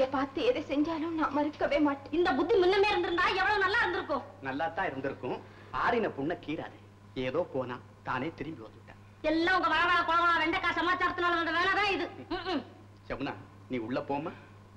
உங்களை பார்த்து எதை செஞ்சாலும் நான் மறுக்கவே மாட்டேன் இந்த புத்தி முன்னமே இருந்திருந்தா எவ்வளவு நல்லா இருந்திருக்கும் நல்லா தான் இருந்திருக்கும் ஆறின புண்ண கீராது ஏதோ போனா தானே திரும்பி வந்துட்டான் எல்லாம் உங்க வளவள குளவள வெண்டைக்காய் சமாச்சாரத்தினால வந்த வேலை தான் இது ம், ம். ஜமுனா நீ உள்ள போமா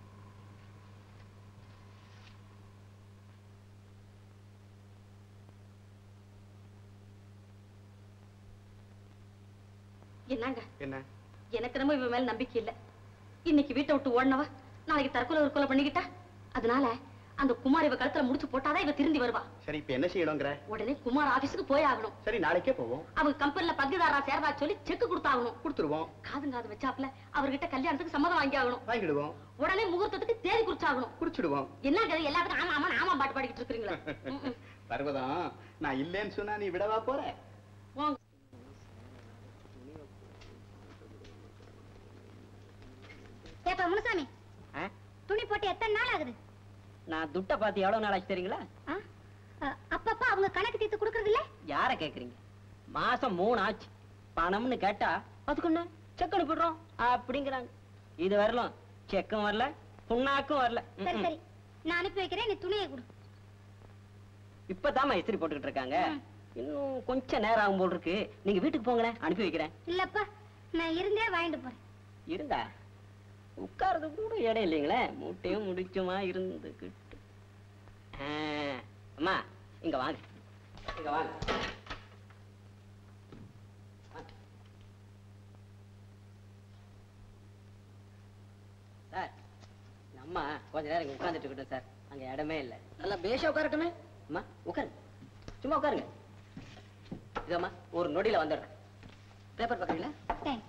என்னங்க என்ன எனக்கு ரொம்ப இவன் மேல நம்பிக்கை இல்ல இன்னைக்கு வீட்டை விட்டு ஓடினவ நாளைக்கு தற்கொலை ஒரு கொலை பண்ணிக்கிட்டா அதனால அந்த குமார் இவ கழுத்துல முடிச்சு போட்டாதான் இவ திருந்தி வருவா சரி இப்ப என்ன செய்யணுங்கிற உடனே குமார் ஆபீஸுக்கு போய் ஆகணும் சரி நாளைக்கே போவோம் அவங்க கம்பெனில பங்குதாரா சேர்றதா சொல்லி செக் கொடுத்தாகணும் கொடுத்துருவோம் காதும் காது வச்சாப்ல அவர்கிட்ட கல்யாணத்துக்கு சம்மதம் வாங்கி ஆகணும் வாங்கிடுவோம் உடனே முகூர்த்தத்துக்கு தேதி குறிச்சாகணும் குடிச்சிடுவோம் என்னங்க இது எல்லாத்துக்கும் ஆமா ஆமா ஆமா பாட்டு பாடிக்கிட்டு இருக்கிறீங்களா ம், ம். பர்வதம் நான் இல்லேன்னு சொன்னா நீ விடவா போற வாங்க. ஏப்பா முனுசாமி ஆ? துணி போட்டு எத்தனை நாள் ஆகுது நான் துட்டை பார்த்து எவ்வளவு நாள் ஆச்சு தெரியுங்களா ஆ? அ, அப்பப்பா அவங்க கணக்கு தீர்த்து கொடுக்கறது இல்ல யார கேக்குறீங்க மாசம் மூணு ஆச்சு பணம்னு கேட்டா அதுக்கு என்ன செக் அனுப்பிடுறோம் அப்படிங்கிறாங்க இது வரலாம் செக்கும் வரல புண்ணாக்கும் வரல ம், சரி ம். சரி நான் அனுப்பி வைக்கிறேன் நீ துணியை கொடு இப்பதாம்மா இஸ்திரி போட்டுக்கிட்டு இருக்காங்க இன்னும் கொஞ்சம் நேரம் ஆகும் போல் இருக்கு நீங்க வீட்டுக்கு போங்களேன் அனுப்பி வைக்கிறேன் இல்லப்பா நான் இருந்தே வாங்கிட்டு போறேன் இருந்தா உட்கார்றது கூட இடம் இல்லைங்களே மூட்டையும் முடிச்சுமா இருந்துக்கிட்டு ஆ, அம்மா இங்க வாங்க இங்க வாங்க வாங்க. சார் நம்ம கொஞ்ச நேரம் இங்க உட்கார்ந்துட்டு இருக்கட்டும் சார் அங்க இடமே இல்ல நல்லா பேஷா உட்காரட்டுமே அம்மா உட்காருங்க சும்மா உட்காருங்க இதம்மா ஒரு நொடியில வந்துடுறேன் பேப்பர் பார்க்கறீங்களா தேங்க்ஸ்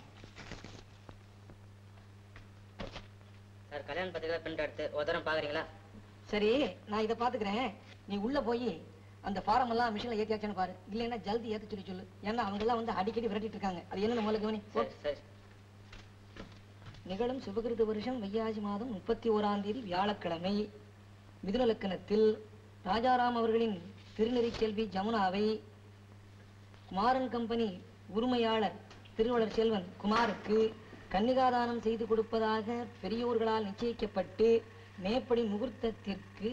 சார் கல்யாண பத்திரிக்கை பிரிண்ட் எடுத்து ஒரு தரம் பாக்குறீங்களா சரி நான் இதை பாத்துக்கிறேன் நீ உள்ள போய் அந்த ஃபாரம் எல்லாம் மிஷின்ல ஏத்தியாச்சுன்னு பாரு இல்லைன்னா ஜல்தி ஏத்த சொல்லி சொல்லு ஏன்னா அவங்க எல்லாம் வந்து அடிக்கடி விரட்டிட்டு இருக்காங்க அது என்ன முதல்ல கவனி போ. சரி சரி நிகழும் சுபகிருத வருஷம் வையாசி மாதம் முப்பத்தி ஓராம் தேதி வியாழக்கிழமை மிதுன லக்கணத்தில் ராஜாராம் அவர்களின் திருநெறி செல்வி ஜமுனாவை குமாரன் கம்பெனி உரிமையாளர் திருவளர் செல்வன் குமாருக்கு கன்னிகாதானம் செய்து கொடுப்பதாக பெரியோர்களால் நிச்சயிக்கப்பட்டு மேப்படி முகூர்த்தத்திற்கு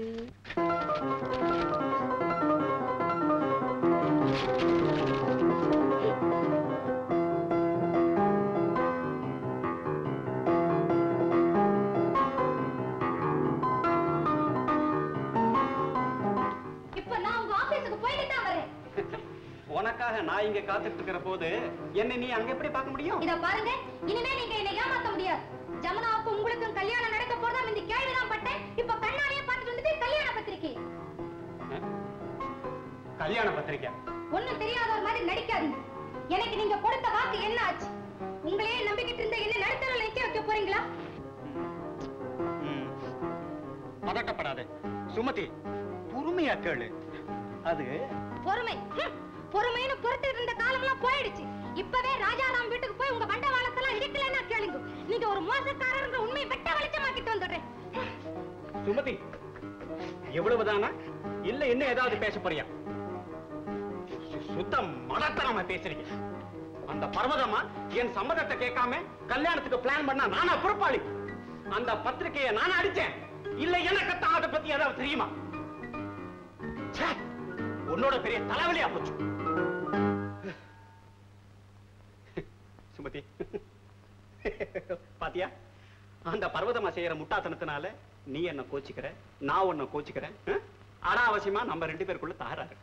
இப்ப நான் உங்க ஆபீஸுக்கு போயிட்டு தான் வரேன் உனக்காக நான் இங்க காத்துட்டு இருக்கிற போது என்ன நீ அங்க எப்படி பார்க்க முடியும் இத பாருங்க இனிமே நீங்க என்னை ஏமாத்த முடியாது ஜமுனாவுக்கும் உங்களுக்கும் கல்யாணம் நடக்க போறதா இந்த கேள்விதான் பட்டேன் இப்ப கண்ணாடியே பார்த்துட்டு வந்துட்டு கல்யாண பத்திரிக்கை கல்யாண பத்திரிக்கை ஒண்ணும் தெரியாத ஒரு மாதிரி நடிக்காதீங்க எனக்கு நீங்க கொடுத்த வாக்கு என்ன ஆச்சு உங்களையே நம்பிக்கிட்டு இருந்த என்ன நடுத்தரவில் நிக்க வைக்க போறீங்களா ம். பதட்டப்படாதே சுமதி பொறுமையா கேளு அது பொறுமை ஹம், பொறுமைன்னு பொறுத்துட்டு இருந்த காலம்லாம் போயிடுச்சு இப்பவே ராஜாராம் வீட்டுக்கு போய் உங்க பண்டவாளத்தெல்லாம் இருக்கலன்னா கேளுங்க நீங்க ஒரு மோசக்காரன்ற உண்மை வெட்ட வெளிச்சமாக்கிட்டு வந்துடுறேன் சுமதி எவ்வளவுதானா இல்ல இன்னும் ஏதாவது பேச போறியா சு- சுத்தம் மடத்தனமா பேசுறீங்க அந்த பர்வதமா என் சம்மதத்தை கேட்காம கல்யாணத்துக்கு பிளான் பண்ணா நானா பொறுப்பாளி அந்த பத்திரிக்கையை நானா அடிச்சேன் இல்ல எனக்கு தான் அதை பத்தி ஏதாவது தெரியுமா ச்சே, உன்னோட பெரிய தலைவலியா போச்சு சுமதி பாத்தியா அந்த பர்வதமா செய்யற முட்டாத்தனத்தினால நீ என்ன கோச்சிக்கிற நான் உன்னை கோச்சிக்கிறேன் ஆ? அனாவசியமா நம்ம ரெண்டு பேருக்குள்ள தகராறு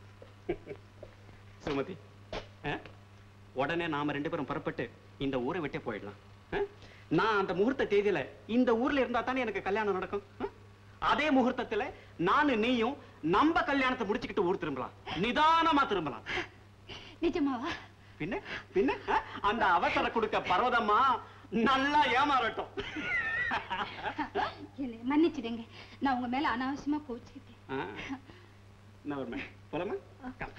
சுமதி ஆ? உடனே நாம ரெண்டு பேரும் புறப்பட்டு இந்த ஊரை விட்டே போயிடலாம் ஆ? நான் அந்த முகூர்த்த தேதியில இந்த ஊர்ல இருந்தா தானே எனக்கு கல்யாணம் நடக்கும் ஆ? அதே முகூர்த்தத்துல நானு நீயும் நம்ம கல்யாணத்தை முடிச்சுக்கிட்டு ஊர் திரும்பலாம் நிதானமா திரும்பலாம் நிஜமாவா பின்ன பின்ன ஆ? அந்த அவசர கொடுக்க பர்வதமா நல்லா ஏமாறட்டும் என்னை மன்னிச்சிடுங்க நான் உங்க மேல அனாவசியமா கோச்சுக்கிட்டேன் ஆ. என்ன வருமே போலாமா கம்.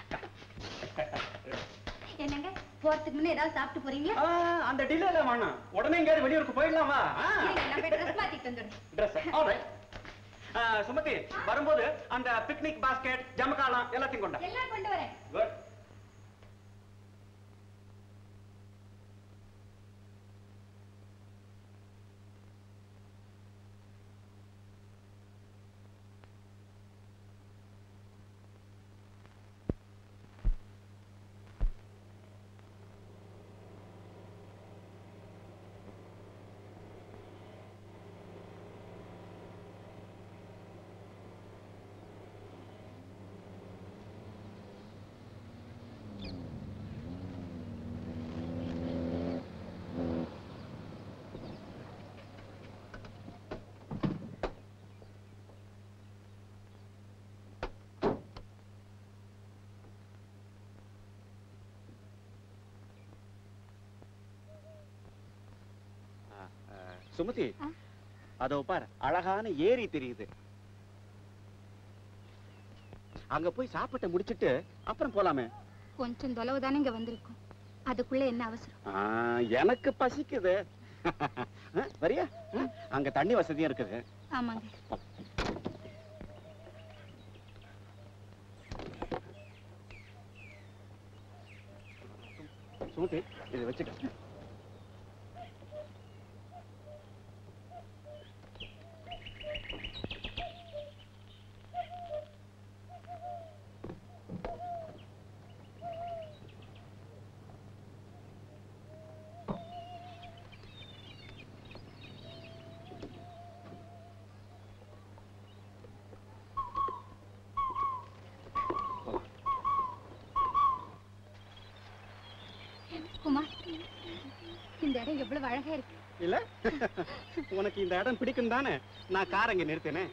என்னங்க போறதுக்கு முன்ன ஏதாவது சாப்பிட்டு போறீங்களா ஆ, அந்த டிலேல வேணாம் உடனே எங்கேயாவது வெளியூருக்கு போயிடலாம் வா இருங்க, நான் போய் ட்ரெஸ் மாத்திட்டு வந்துடுறேன் ட்ரெஸ் ஆல்ரைட் சுமதி வரும்போது அந்த பிக்னிக் பாஸ்கெட் ஜமக்காலம் எல்லாத்தையும் கொண்டா எல்லாம் கொண்டு வரேன் குட் சுமதி ஆ? அதோ பார் அழகான ஏரி தெரியுது அங்க போய் சாப்பிட்டு முடிச்சிட்டு அப்புறம் போலாமே கொஞ்சம் தொலைவு தானே இங்க வந்திருக்கோம் அதுக்குள்ள என்ன அவசரம் ஆ, எனக்கு பசிக்குது ஆ, வரியா ஆ, அங்க தண்ணி வசதியும் இருக்குது ஆமாங்க சுமதி இதை வச்சுக்க குமார் இந்த இடம் எவ்வளவு அழகா இருக்கு இல்ல உனக்கு இந்த இடம் பிடிக்கும் தானே நான் கார் அங்க நிறுத்தினேன்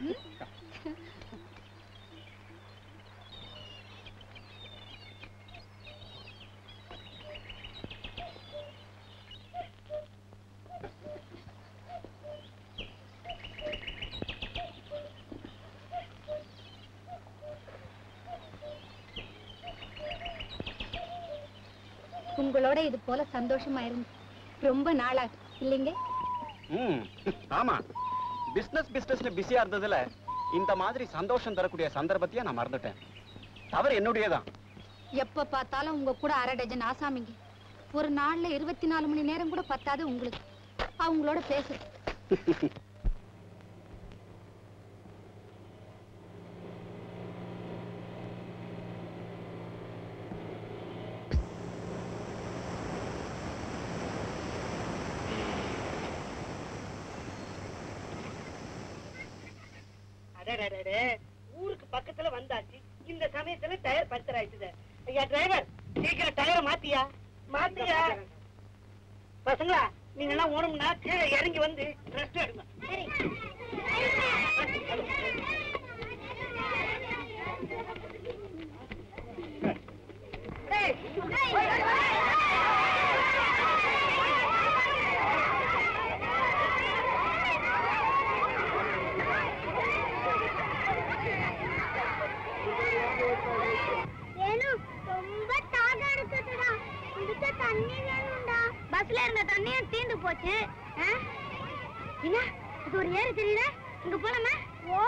உங்களோட இது போல சந்தோஷமா இருந்து ரொம்ப நாளாச்சு இல்லைங்க ம் ஆமா பிசினஸ் பிசினஸ்ல பிஸியா இருந்ததுல இந்த மாதிரி சந்தோஷம் தரக்கூடிய சந்தர்ப்பத்தையே நான் மறந்துட்டேன் தவறு என்னுடையதான் எப்ப பார்த்தாலும் உங்க கூட அரை டஜன் ஆசாமிங்க ஒரு நாள்ல இருபத்தி நாலு மணி நேரம் கூட பத்தாது உங்களுக்கு அவங்களோட பேசு அடடடடே, ஊருக்கு பக்கத்துல வந்தாச்சு இந்த சமயத்துல டயர் பஞ்சர் ஆயிடுச்சு ஐயா டிரைவர் சீக்கிரம் டயரை மாத்தியா மாத்தியா பசங்களா நீங்க எல்லாம் ஓணும்னா கீழே இறங்கி வந்து ரெஸ்ட் எடுங்க ஏனு ரொம்ப தாகம் எடுக்குதுடா குடிக்க தண்ணி வேணும்டா பஸ்ல இருந்த தண்ணியும் தீந்து போச்சு ஆ? என்ன இது ஒரு ஏரி தெரியுதா இங்க போலாமா ஓ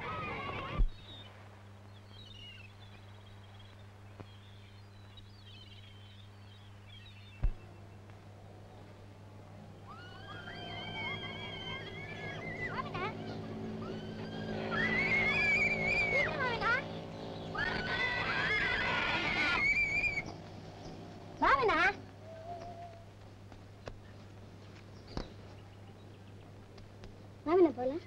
வாங்கண்ணா வாங்கண்ணா போலாம்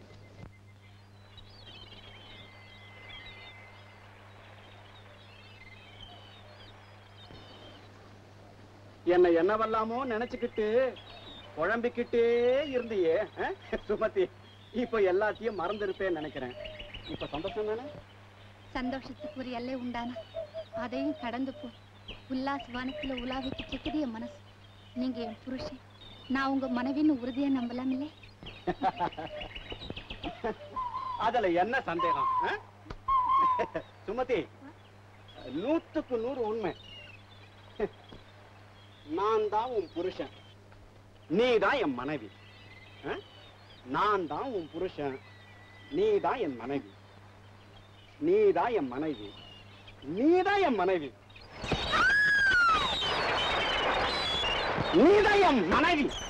என்ன என்னவெல்லாமோ நினைச்சுக்கிட்டு குழம்பிக்கிட்டே இருந்தியே ஆ? சுமதி இப்ப எல்லாத்தையும் மறந்திருப்பேன்னு நினைக்கிறேன் இப்ப சந்தோஷம் தானே சந்தோஷத்துக்கு ஒரு எல்லை உண்டானா அதையும் கடந்து போ உல்லாச வானத்துல உலாவிட்டு கேக்குது என் மனசு நீங்க என் புருஷன் நான் உங்க மனைவின்னு உறுதியா நம்பலாம் இல்லே அதுல என்ன சந்தேகம் ஆ? சுமதி நூத்துக்கு நூறு உண்மை நான் தான் உன் புருஷன் நீ தான் என் மனைவி ஆ? நான் தான் உன் புருஷன் நீ தான் என் மனைவி நீ தான் என் மனைவி நீ தான் என் மனைவி நீ தான் என் மனைவி